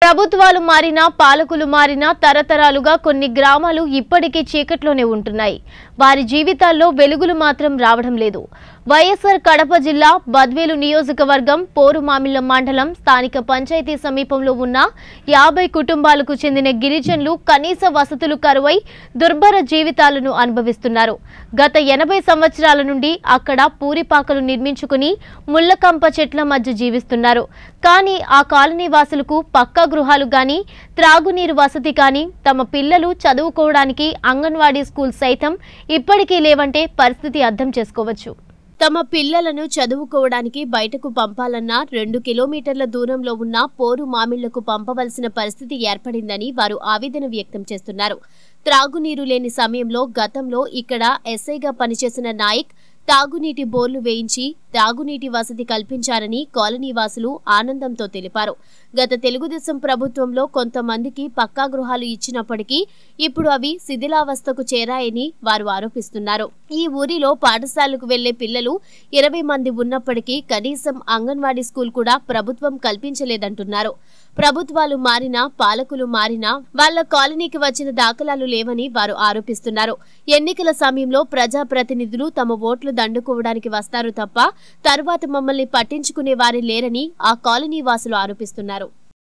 ప్రభుత్వాలు మారినా పాలకులు మారినా తరతరాలుగా కొన్ని గ్రామాలు ఇప్పటికీ చీకట్లోనే ఉంటున్నాయి వారి జీవితాల్లో వెలుగులు మాత్రం రావడం లేదు వైఎస్ఆర్ కడప జిల్లా బద్వేలు నియోజకవర్గం పోరుమామిళ్ల మండలం స్థానిక పంచాయతీ సమీపంలో ఉన్న యాభై కుటుంబాలకు చెందిన గిరిజనులు కనీస వసతులు కరువై దుర్భర జీవితాలను అనుభవిస్తున్నారు గత ఎనభై సంవత్సరాల నుండి అక్కడ పూరిపాకలు నిర్మించుకుని ముళ్ళకంప చెట్ల మధ్య జీవిస్తున్నారు కానీ ఆ కాలనీ వాసులకు పక్కా గృహాలు గాని త్రాగునీరు వసతి కానీ తమ పిల్లలు చదువుకోవడానికి అంగన్వాడీ స్కూల్ సైతం ఇప్పటికీ లేవంటే పరిస్థితి అర్థం చేసుకోవచ్చు తమ పిల్లలను చదువుకోవడానికి బయటకు పంపాలన్నా రెండు కిలోమీటర్ల దూరంలో ఉన్న పోరు మామిళ్లకు పంపవలసిన పరిస్థితి ఏర్పడిందని వారు ఆవేదన వ్యక్తం చేస్తున్నారు త్రాగునీరు లేని సమయంలో గతంలో ఇక్కడ ఎస్ఐగా పనిచేసిన నాయక్ తాగునీటి బోర్లు వేయించి తాగునీటి వసతి కల్పించారని కాలనీ వాసులు ఆనందంతో తెలిపారు గత తెలుగుదేశం ప్రభుత్వంలో కొంతమందికి పక్కా గృహాలు ఇచ్చినప్పటికీ ఇప్పుడు అవి శిథిలావస్థకు చేరాయని వారు ఆరోపిస్తున్నారు ఈ ఊరిలో పాఠశాలకు వెళ్లే పిల్లలు ఇరవై మంది ఉన్నప్పటికీ కనీసం అంగన్వాడీ స్కూల్ కూడా ప్రభుత్వం కల్పించలేదంటున్నారు ప్రభుత్వాలు మారినా పాలకులు మారినా వాళ్ల కాలనీకి వచ్చిన దాఖలాలు లేవని వారు ఆరోపిస్తున్నారు ఎన్నికల సమయంలో ప్రజాప్రతినిధులు తమ ఓట్లు దండుకోవడానికి వస్తారు తప్ప తరువాత మమ్మల్ని పట్టించుకునే వారి లేరని ఆ కాలనీ వాసులు ఆరోపిస్తున్నారు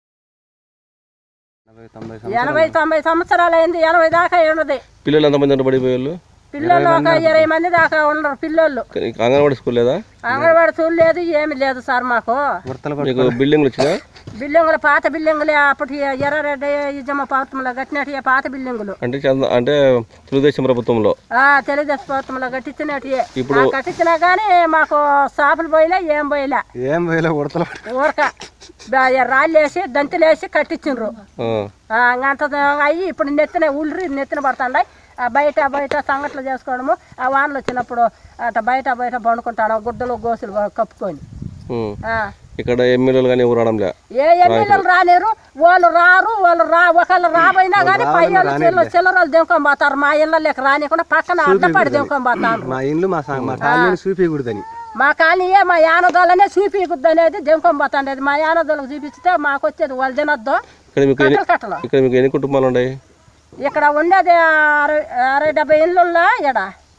ఎనభై తొంభై ఎనభై తొంభై సంవత్సరాలు అయింది ఎనభై దాకా ఉన్నది పిల్లలు ఎంతమంది ఉంటారు పడిపోయే వాళ్ళు పిల్లలు ఒక ఇరవై మంది దాకా ఉన్నారు పిల్లోళ్ళు నీకు అంగన్వాడీ స్కూల్ లేదా అంగన్వాడి చూడు లేదు ఏమి లేదు సార్ మాకు నీకు బిల్డింగ్లు వచ్చినా బిల్డింగులు పాత బిల్డింగులే అప్పటి ఎర్రరెడ్డి ఇజమ్మ పాత్రలో కట్టినట్టు పాత బిల్డింగులు అంటే చంద అంటే తెలుగుదేశం ప్రభుత్వంలో ఆ తెలుగుదేశం పాత్రలో కట్టించినట్టు ఇప్పుడు- కట్టించినా కానీ మాకు షాపులు పోయిలే ఏం పోయిలే ఏం వేయలే ఉడతలు ఊరక రాళ్ళు వేసి దంతులు వేసి కట్టించిండ్రు ఆ, ఆ, అంత అయ్యి ఇప్పుడు నెత్తిన ఉల్రి నెత్తిన పడుతున్నాయి ఆ బయట బయట సంగట్లు చేసుకోవడము ఆ వానలు వచ్చినప్పుడు అట్లా బయట బయట పండుకుంటాడు గుడ్డలు గోసులు కప్పుకొని ఉమ్. ఆ. ఇక్కడ ఎమ్మెల్యేలు కానీ ఎవరు రావడంలే ఏ ఎమ్మెల్యేలు రాలేరు వాళ్ళు రారు వాళ్ళు రా ఒకళ్ళు రాబోయినా కానీ పై వాళ్ళు చిల్లర చిల్లరలు దింకొని పోతారు మా ఇళ్ళకి రానికుండా పక్కన అడ్డపడి దింకొని పోతారు మా ఇల్లు మా సా- మా కాలనీ చూపించకూడదని మా కాలనీయే మా యానదోళ్ళనే చూపించద్దు అనేది దింకొని పోతాండేది మా యానదోళ్ళకి చూపిస్తే మాకు వచ్చేది వాళ్ళు తినొద్దు ఇక్కడ మీకు ఎన్ని కట్టలు కట్టలు ఇక్కడ మీకు ఎన్ని కుటుంబాలు ఉన్నాయి ఇక్కడ ఉండేది అరవై అరవై డెబ్బై ఇల్లుల్లా ఇక్కడ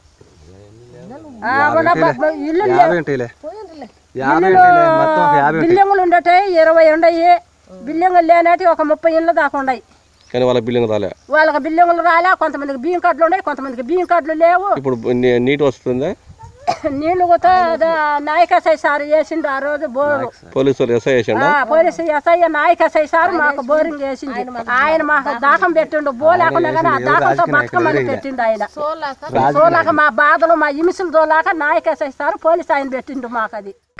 ఆ, ఉన్న బ- బ- ఇల్లు యాభై ఉంటాయిలే యాభై ఉంటాయిలే మొత్తం ఒక యాభై ఉంటాయి బిల్డింగులు ఉండేవి ఇరవై ఉండయి బిల్డింగులు లేనటి ఒక ముప్పై ఇళ్ళు దాకా ఉన్నాయి కానీ వాళ్ళ బిల్డింగ్ రాలే వాళ్ళకి బిల్డింగులు రాలే కొంతమందికి బియ్యం కార్డులు ఉన్నాయి కొంతమందికి బియ్యం కార్డులు లేవు ఇప్పుడు నీ- నీటి వస్తుందా నీళ్లు కూడా నాయకసాయి సార్ వేసిండు ఆ రోజు బోరు పోలీసు వాళ్ళు ఎస్ఐ చేసిండా ఆ, పోలీసు ఎస్ఐ నాయకసాయి సార్ మాకు బోరింగ్ వేసింది ఆయన మాకు దాహం పెట్టిండు బో లేకుండా కానీ ఆ దాహంతో బతకమని పెట్టిండు ఆయన సోలాక మా బాధలు మా ఇమిసులు దోలాక నాయకసాయి సార్ పోలీసు ఆయన పెట్టిండు మాకు అది